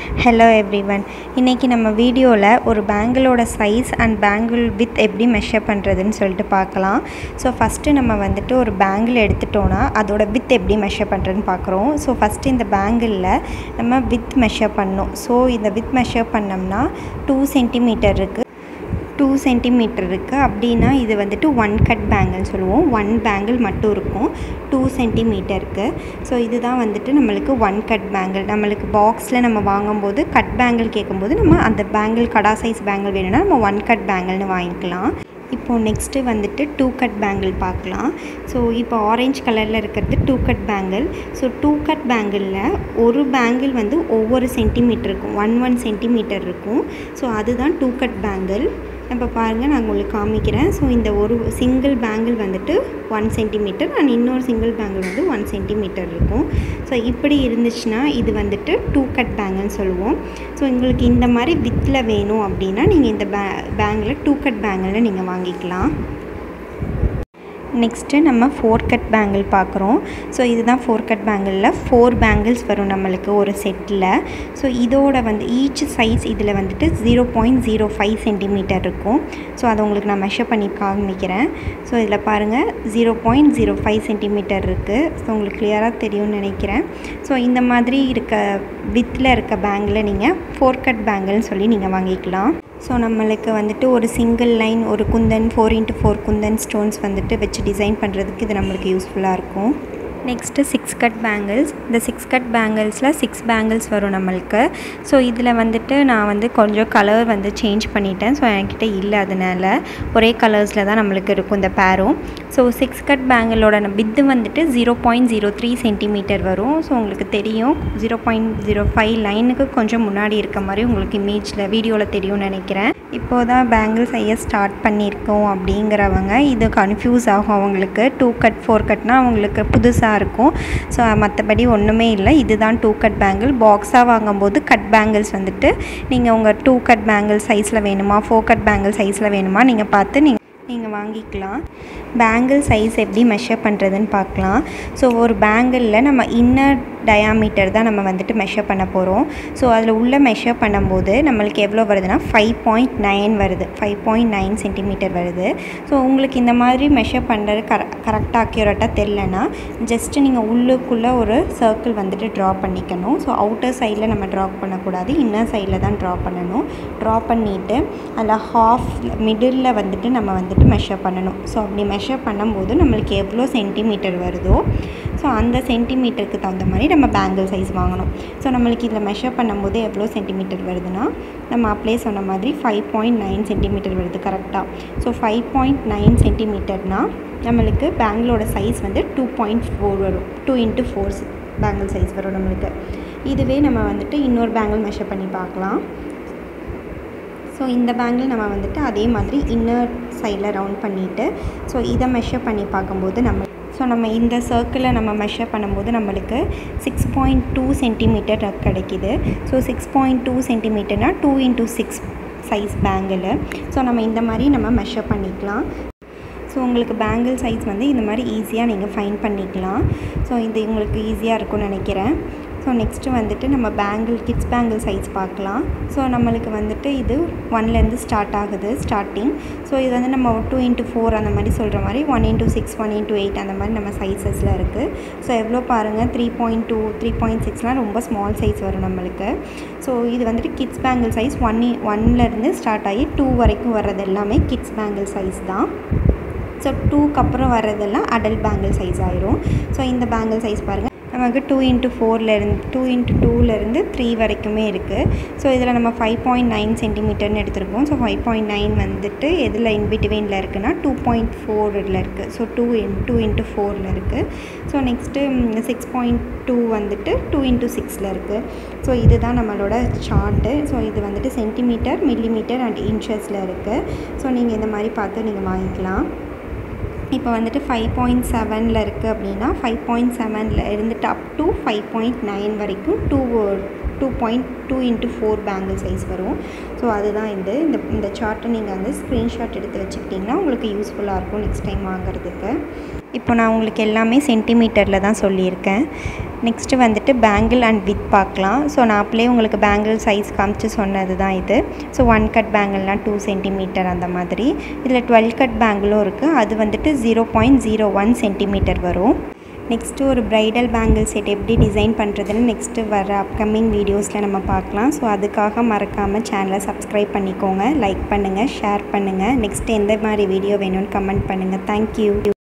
hello everyone இன்றைக்கி நம்ம வீடியோவில் ஒரு பேங்கிளோட சைஸ் அண்ட் பேங்கிள் வித் எப்படி மெஷர் பண்ணுறதுன்னு சொல்லிட்டு பார்க்கலாம் ஸோ ஃபஸ்ட்டு நம்ம வந்துட்டு ஒரு பேங்கிள் எடுத்துட்டோன்னா அதோட வித் எப்படி மெஷர் பண்ணுறதுன்னு பார்க்குறோம் ஸோ ஃபஸ்ட்டு இந்த பேங்கிளில் நம்ம வித் மெஷர் பண்ணணும் ஸோ இந்த வித் மெஷர் பண்ணோம்னா டூ சென்டிமீட்டர் இருக்குது டூ சென்டிமீட்டர் இருக்குது அப்படின்னா இது வந்துட்டு ஒன் கட் பேங்கிள் சொல்லுவோம் ஒன் பேங்கிள் மட்டும் இருக்கும் டூ சென்டிமீட்டருக்கு ஸோ இதுதான் வந்துட்டு நம்மளுக்கு ஒன் கட் பேங்கிள் நம்மளுக்கு பாக்ஸில் நம்ம வாங்கும்போது கட் பேங்கிள் கேட்கும்போது நம்ம அந்த பேங்கிள் கடா சைஸ் பேங்கிள் வேணும்னா நம்ம ஒன் கட் பேங்கிள்னு வாங்கிக்கலாம் இப்போது நெக்ஸ்ட்டு வந்துட்டு டூ கட் பேங்கிள் பார்க்கலாம் ஸோ இப்போ ஆரஞ்சு கலரில் இருக்கிறது two cut bangle so two cut பேங்கிளில் ஒரு பேங்கிள் வந்து ஒவ்வொரு சென்டிமீட்டர் இருக்கும் ஒன் ஒன் சென்டிமீட்டர் இருக்கும் ஸோ அதுதான் டூ கட் பேங்கிள் இப்போ பாருங்கள் நான் உங்களுக்கு காமிக்கிறேன் ஸோ இந்த ஒரு சிங்கிள் பேங்கிள் வந்துட்டு ஒன் சென்டிமீட்டர் அண்ட் இன்னொரு சிங்கிள் பேங்கிள் வந்து ஒன் சென்டிமீட்டர் இருக்கும் ஸோ இப்படி இருந்துச்சுன்னா இது வந்துட்டு டூ கட் பேங்கிள்னு சொல்லுவோம் ஸோ உங்களுக்கு இந்த மாதிரி வித்தில் வேணும் அப்படின்னா நீங்கள் இந்த பே பேங்கில் டூ கட் பேங்கிளில் நீங்கள் வாங்கிக்கலாம் நெக்ஸ்ட்டு நம்ம ஃபோர் கட் பேங்கிள் பார்க்குறோம் ஸோ இதுதான் ஃபோர் கட் பேங்கிளில் ஃபோர் பேங்கிள்ஸ் வரும் நம்மளுக்கு ஒரு செட்டில் ஸோ இதோட வந்து ஈச் சைஸ் இதில் வந்துட்டு zero point zero five centimetre இருக்கும் ஸோ அதை உங்களுக்கு நான் மெஷர் பண்ணி காமிக்கிறேன் ஸோ இதில் பாருங்கள் zero point zero five centimetre இருக்குது ஸோ உங்களுக்கு கிளியராக தெரியும்னு நினைக்கிறேன் ஸோ இந்த மாதிரி இருக்க வித்தில் இருக்க பேங்கில் நீங்கள் ஃபோர் கட் பேங்கிள்னு சொல்லி நீங்கள் வாங்கிக்கலாம் ஸோ நம்மளுக்கு வந்துட்டு ஒரு சிங்கிள் லைன் ஒரு kundan four into four kundan stones வந்துட்டு வச்சு டிசைன் பண்ணுறதுக்கு இது நம்மளுக்கு யூஸ்ஃபுல்லாக இருக்கும் நெக்ஸ்ட்டு சிக்ஸ் கட் பேங்கிள்ஸ் இந்த சிக்ஸ் கட் பேங்கிள்ஸில் சிக்ஸ் பேங்கிள்ஸ் வரும் நம்மளுக்கு ஸோ இதில் வந்துட்டு நான் வந்து கொஞ்சம் கலர் வந்து சேஞ்ச் பண்ணிட்டேன் ஸோ என்கிட்ட இல்லை அதனால் ஒரே கலர்ஸில் தான் நம்மளுக்கு இருக்கும் இந்த பேரும் ஸோ சிக்ஸ் கட் பேங்கிளோட பித்து வந்துட்டு zero point zero three centimetre வரும் ஸோ உங்களுக்கு தெரியும் ஜீரோ பாயிண்ட் ஜீரோ ஃபைவ் லைனுக்கு கொஞ்சம் முன்னாடி இருக்க மாதிரி உங்களுக்கு இமேஜில் வீடியோவில் தெரியும்னு நினைக்கிறேன் இப்போது தான் பேங்கிள் செய்ய ஸ்டார்ட் பண்ணியிருக்கோம் அப்படிங்கிறவங்க இது கன்ஃபியூஸ் ஆகும் அவங்களுக்கு டூ கட் ஃபோர் கட்னால் அவங்களுக்கு புதுசாக இருக்கும் ஸோ மற்றபடி ஒன்றுமே இல்லை இதுதான் டூ கட் பேங்கிள் பாக்ஸாக வாங்கும்போது கட் பேங்கிள்ஸ் வந்துட்டு நீங்கள் உங்கள் டூ கட் பேங்கிள் சைஸில் வேணுமா ஃபோர் கட் பேங்கிள் சைஸில் வேணுமா நீங்கள் பார்த்து நீங்கள் நீங்கள் வாங்கிக்கலாம் பேங்கிள் சைஸ் எப்படி மெஷர் பண்ணுறதுன்னு பார்க்கலாம் ஸோ ஒரு பேங்கிளில் நம்ம இன்னர் டயாமீட்டர் தான் நம்ம வந்துட்டு மெஷர் பண்ண போகிறோம் ஸோ அதில் உள்ள மெஷர் பண்ணும்போது நம்மளுக்கு எவ்வளோ வருதுன்னா ஃபைவ் பாயிண்ட் நைன் வருது ஃபைவ் பாயிண்ட் நைன் சென்டிமீட்டர் வருது ஸோ உங்களுக்கு இந்த மாதிரி மெஷர் பண்ணுறது கர கரெக்டாக அக்யூரேட்டாக தெரிலனா ஜஸ்ட்டு நீங்கள் உள்ளுக்குள்ளே ஒரு சர்க்கிள் வந்துட்டு ட்ரா பண்ணிக்கணும் ஸோ அவுட்டர் சைடில் நம்ம ட்ரா பண்ணக்கூடாது இன்னர் சைடில் தான் ட்ரா பண்ணணும் ட்ரா பண்ணிவிட்டு அதில் ஹாஃப் மிடில் வந்துட்டு நம்ம வந்துட்டு மெஷர் பண்ணணும் ஸோ அப்படி மெஷர் பண்ணும்போது நம்மளுக்கு எவ்வளோ சென்டிமீட்டர் வருதோ ஸோ அந்த சென்டிமீட்டருக்கு தகுந்த மாதிரி நம்ம பேங்கிள் சைஸ் வாங்கணும் ஸோ நம்மளுக்கு இதில் மெஷர் பண்ணும்போது எவ்வளோ சென்டிமீட்டர் வருதுன்னா நம்ம அப்ளே சொன்ன மாதிரி ஃபைவ் பாயிண்ட் நைன் சென்டிமீட்டர் வருது கரெக்டாக ஸோ ஃபைவ் பாயிண்ட் நைன் சென்டிமீட்டர்னால் நம்மளுக்கு பேங்கிளோட சைஸ் வந்து டூ பாயிண்ட் ஃபோர் வரும் two into four bangle size வரும் நம்மளுக்கு இதுவே நம்ம வந்துட்டு இன்னொரு பேங்கிள் மெஷர் பண்ணி பார்க்கலாம் ஸோ இந்த பேங்கிள் நம்ம வந்துட்டு அதே மாதிரி இன்னர் சைடில் ரவுண்ட் பண்ணிவிட்டு ஸோ இதை மெஷர் பண்ணி பார்க்கும்போது நம்ம ஸோ நம்ம இந்த சர்க்கிளை நம்ம மெஷர் பண்ணும்போது நம்மளுக்கு சிக்ஸ் பாயிண்ட் டூ சென்டிமீட்டர் கிடைக்கிது ஸோ சிக்ஸ் பாயிண்ட் டூ சென்டிமீட்டர்னால் two into six size bangle so நம்ம இந்த மாதிரி நம்ம மெஷர் பண்ணிக்கலாம் ஸோ உங்களுக்கு பேங்கிள் சைஸ் வந்து இந்த மாதிரி ஈஸியாக நீங்கள் ஃபைன் பண்ணிக்கலாம் ஸோ இது உங்களுக்கு ஈஸியாக இருக்கும்னு நினைக்கிறேன் ஸோ நெக்ஸ்ட்டு வந்துட்டு நம்ம பேங்கிள் கிட்ஸ் பேங்கிள் சைஸ் பார்க்கலாம் ஸோ நம்மளுக்கு வந்துட்டு இது ஒன்லேருந்து ஸ்டார்ட் ஆகுது ஸ்டார்டிங் ஸோ இது வந்து நம்ம டூ இன்ட்டு ஃபோர் அந்த மாதிரி சொல்கிற மாதிரி one into six one into eight அந்த மாதிரி நம்ம சைஸஸில் இருக்குது ஸோ எவ்வளோ பாருங்கள் three point two three point சிக்ஸ்லாம் ரொம்ப ஸ்மால் சைஸ் வரும் நம்மளுக்கு ஸோ இது வந்துட்டு கிட்ஸ் பேங்கிள் சைஸ் ஒன் ஒன்லேருந்து ஸ்டார்ட் ஆகி டூ வரைக்கும் வர்றது எல்லாமே கிட்ஸ் பேங்கிள் சைஸ் தான் ஸோ டூக்கு அப்புறம் வர்றதெல்லாம் அடல்ட் பேங்கிள் சைஸ் ஆயிரும் ஸோ இந்த பேங்கிள் சைஸ் பாருங்கள் நமக்கு டூ இன்ட்டு ஃபோர்லேருந்து டூ இன்ட்டு டூலேருந்து த்ரீ வரைக்குமே இருக்குது ஸோ இதில் நம்ம ஃபைவ் பாயிண்ட் நைன் சென்டிமீட்டர்னு எடுத்திருக்கோம் ஸோ ஃபைவ் பாயிண்ட் நைன் வந்துட்டு எதில் இன்பிட்வீனில் இருக்குன்னா டூ பாயிண்ட் ஃபோரில் இருக்குது so two in two into ஃபோரில் இருக்குது so next six point two வந்துட்டு டூ இன்ட்டு சிக்ஸில் இருக்குது ஸோ இதுதான் நம்மளோட சார்ட்டு ஸோ இது வந்துட்டு சென்டிமீட்டர் மில்லிமீட்டர் அண்ட் இன்ச்சஸில் இருக்குது ஸோ நீங்கள் இந்த மாதிரி பார்த்து நீங்கள் வாங்கிக்கலாம் இப்போ வந்துட்டு ஃபைவ் பாயிண்ட் செவனில் இருக்குது அப்படின்னா ஃபைவ் பாயிண்ட் செவனில் இருந்துட்டு up to five point nine வரைக்கும் two two point two into four bangle size வரும் ஸோ அதுதான் இது இந்த இந்த சார்ட்டை நீங்கள் வந்து ஸ்க்ரீன்ஷாட் எடுத்து வச்சுக்கிட்டிங்கன்னா உங்களுக்கு யூஸ்ஃபுல்லாக இருக்கும் நெக்ஸ்ட் டைம் வாங்குறதுக்கு இப்போ நான் உங்களுக்கு எல்லாமே சென்டிமீட்டரில் தான் சொல்லியிருக்கேன் நெக்ஸ்ட்டு வந்துட்டு பேங்கிள் அண்ட் வித் பார்க்கலாம் ஸோ நான் அப்படியே உங்களுக்கு பேங்கிள் சைஸ் காமிச்சு சொன்னது தான் இது ஸோ ஒன் கட் பேங்கிள்னால் டூ சென்டிமீட்டர் அந்த மாதிரி இதில் டுவெல் கட் பேங்கிளும் இருக்குது அது வந்துட்டு zero point zero one centimetre வரும் நெக்ஸ்ட்டு ஒரு ப்ரைடல் பேங்கிள் செட் எப்படி டிசைன் பண்ணுறதுன்னு நெக்ஸ்ட்டு வர அப்கமிங் வீடியோஸில் நம்ம பார்க்கலாம் ஸோ அதுக்காக மறக்காமல் சேனலை சப்ஸ்கிரைப் பண்ணிக்கோங்க லைக் பண்ணுங்கள் ஷேர் பண்ணுங்கள் நெக்ஸ்ட் எந்த மாதிரி வீடியோ வேணும்னு கமெண்ட் பண்ணுங்கள் தேங்க்யூ